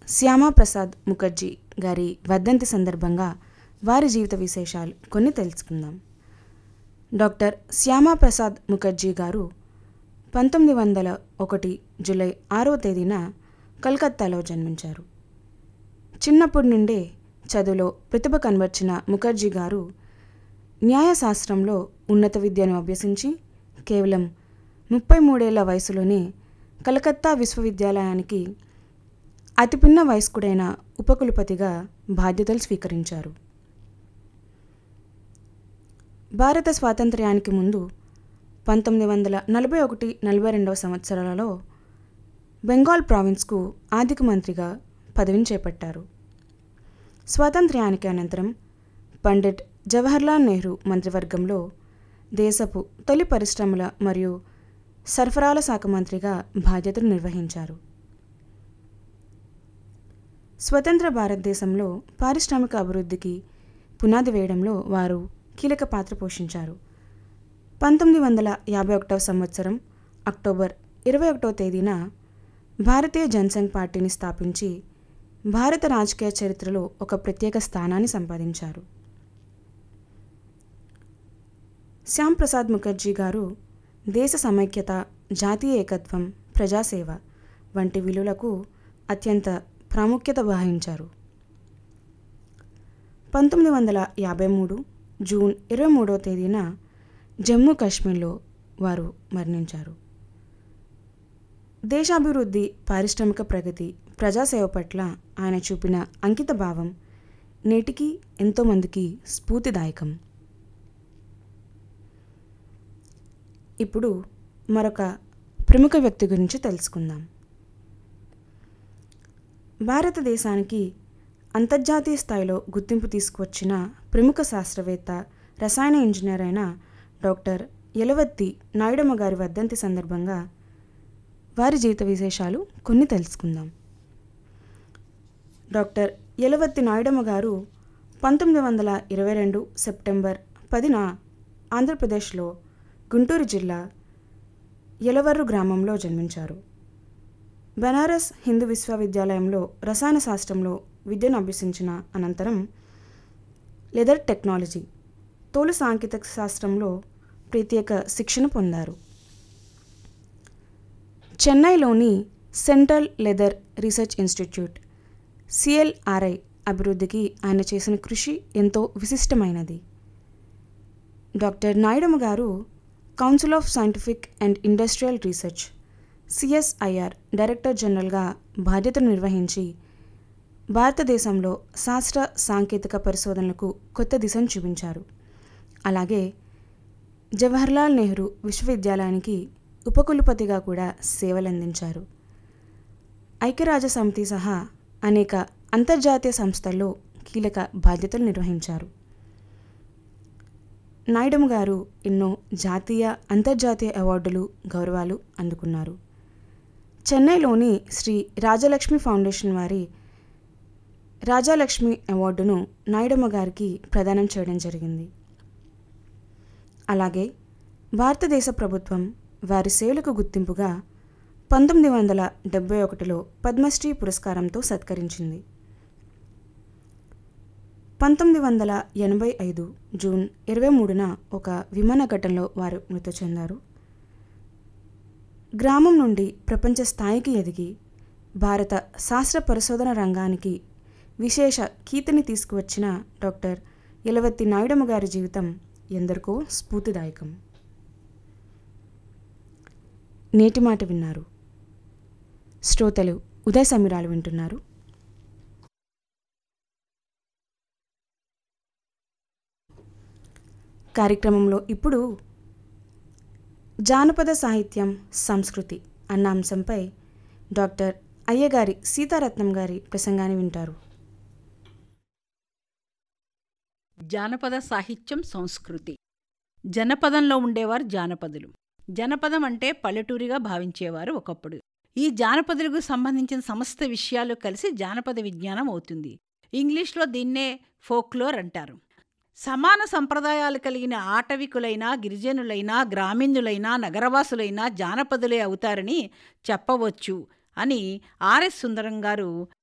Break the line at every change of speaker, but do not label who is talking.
శ్యామాప్రసాద్ ముఖర్జీ గారి వర్ధంతి సందర్భంగా వారి జీవిత విశేషాలు కొన్ని తెలుసుకుందాం డాక్టర్ శ్యామాప్రసాద్ ముఖర్జీ గారు పంతొమ్మిది వందల ఒకటి జూలై ఆరో తేదీన కలకత్తాలో జన్మించారు చిన్నప్పటి నుండే చదువులో ప్రతిభ కనబర్చిన ముఖర్జీ గారు న్యాయశాస్త్రంలో ఉన్నత విద్యను అభ్యసించి కేవలం ముప్పై మూడేళ్ల వయసులోనే కలకత్తా విశ్వవిద్యాలయానికి అతి పిన్న వయస్కుడైన ఉపకులపతిగా బాధ్యతలు స్వీకరించారు భారత స్వాతంత్ర్యానికి ముందు పంతొమ్మిది వందల నలభై ఒకటి నలభై రెండవ సంవత్సరాలలో బెంగాల్ ప్రావిన్స్కు ఆర్థిక మంత్రిగా పదవిని చేపట్టారు స్వాతంత్ర్యానికి అనంతరం పండిట్ జవహర్లాల్ నెహ్రూ మంత్రివర్గంలో దేశపు తొలి పరిశ్రమల మరియు సరఫరాల శాఖ మంత్రిగా బాధ్యతలు నిర్వహించారు స్వతంత్ర భారతదేశంలో పారిశ్రామిక అభివృద్ధికి పునాది వేయడంలో వారు కీలక పాత్ర పోషించారు పంతొమ్మిది వందల యాభై ఒకటవ సంవత్సరం అక్టోబర్ ఇరవై ఒకటవ తేదీన భారతీయ జనసంఘ్ పార్టీని స్థాపించి భారత రాజకీయ చరిత్రలో ఒక ప్రత్యేక స్థానాన్ని సంపాదించారు శ్యామ్ ప్రసాద్ ముఖర్జీ గారు దేశ సమైక్యత జాతీయ ఏకత్వం ప్రజాసేవ వంటి విలువలకు అత్యంత ప్రాముఖ్యత వహించారు పంతొమ్మిది వందల యాభై మూడు జూన్ ఇరవై మూడవ తేదీన జమ్మూ కాశ్మీర్లో వారు మరణించారు దేశాభివృద్ధి పారిశ్రామిక ప్రగతి ప్రజాసేవ పట్ల ఆయన చూపిన అంకిత భావం నేటికి ఎంతోమందికి స్ఫూర్తిదాయకం ఇప్పుడు మరొక ప్రముఖ వ్యక్తి గురించి తెలుసుకుందాం భారతదేశానికి అంతర్జాతీయ స్థాయిలో గుర్తింపు తీసుకువచ్చిన ప్రముఖ శాస్త్రవేత్త రసాయన ఇంజనీర్ అయిన డాక్టర్ యలవత్తి నాయుడమ్మ గారి వర్ధంతి సందర్భంగా వారి జీవిత విశేషాలు కొన్ని తెలుసుకుందాం డాక్టర్ యలవత్తి నాయుడమ్మ గారు పంతొమ్మిది వందల ఇరవై రెండు సెప్టెంబర్ పదిన ఆంధ్రప్రదేశ్లో గుంటూరు జిల్లా యలవర్రు గ్రామంలో జన్మించారు బనారస్ హిందూ విశ్వవిద్యాలయంలో రసాయన శాస్త్రంలో విద్యను అభ్యసించిన అనంతరం లెదర్ టెక్నాలజీ తోలు సాంకేతిక శాస్త్రంలో ప్రత్యేక శిక్షణ పొందారు చెన్నైలోని central leather research institute CLRI అభివృద్ధికి ఆయన చేసిన కృషి ఎంతో విశిష్టమైనది doctor Nayudamma garu council of scientific and industrial research CSIR director జనరల్గా బాధ్యతలు నిర్వహించి భారతదేశంలో శాస్త్ర సాంకేతిక పరిశోధనలకు కొత్త దిశను చూపించారు అలాగే జవహర్లాల్ నెహ్రూ విశ్వవిద్యాలయానికి ఉపకులపతిగా కూడా సేవలందించారు ఐక్యరాజ్య సమితి సహా అనేక అంతర్జాతీయ సంస్థల్లో కీలక బాధ్యతలు నిర్వహించారు నాయుడము గారు ఎన్నో జాతీయ అంతర్జాతీయ అవార్డులు గౌరవాలు అందుకున్నారు చెన్నైలోని శ్రీ రాజలక్ష్మి ఫౌండేషన్ వారి రాజాలక్ష్మి అవార్డును నాయుడమ్మ గారికి ప్రదానం చేయడం జరిగింది అలాగే భారతదేశ ప్రభుత్వం వారి సేవలకు గుర్తింపుగా పంతొమ్మిది వందల డెబ్బై ఒకటిలో పద్మశ్రీ పురస్కారంతో సత్కరించింది పంతొమ్మిది వందల ఎనభై ఐదు జూన్ ఇరవై మూడున ఒక విమాన ఘటనలో వారు మృతి చెందారు గ్రామం నుండి ప్రపంచ స్థాయికి ఎదిగి భారత శాస్త్ర పరిశోధన రంగానికి విశేష కీర్తిని తీసుకువచ్చిన డాక్టర్ యలవత్తి నాయుడమ్మ గారి జీవితం ఎందరికో స్ఫూర్తిదాయకం నేటి మాట విన్నారు శ్రోతలు ఉదయ సమీరాలు వింటున్నారు కార్యక్రమంలో ఇప్పుడు జానపద సాహిత్యం సంస్కృతి అన్న అంశంపై డాక్టర్ అయ్యగారి సీతారత్నం గారి ప్రసంగాన్ని వింటారు
జానపద సాహిత్యం సంస్కృతి జనపదంలో ఉండేవారు జానపదులు జనపదం అంటే పల్లెటూరిగా భావించేవారు ఒకప్పుడు ఈ జానపదులకు సంబంధించిన సమస్త విషయాలు కలిసి జానపద విజ్ఞానం అవుతుంది ఇంగ్లీష్లో దీన్నే ఫోక్లోర్ అంటారు సమాన సంప్రదాయాలు కలిగిన ఆటవికులైనా గిరిజనులైనా గ్రామీణులైనా నగరవాసులైనా జానపదులే అవుతారని చెప్పవచ్చు అని ఆర్ఎస్ సుందరం గారు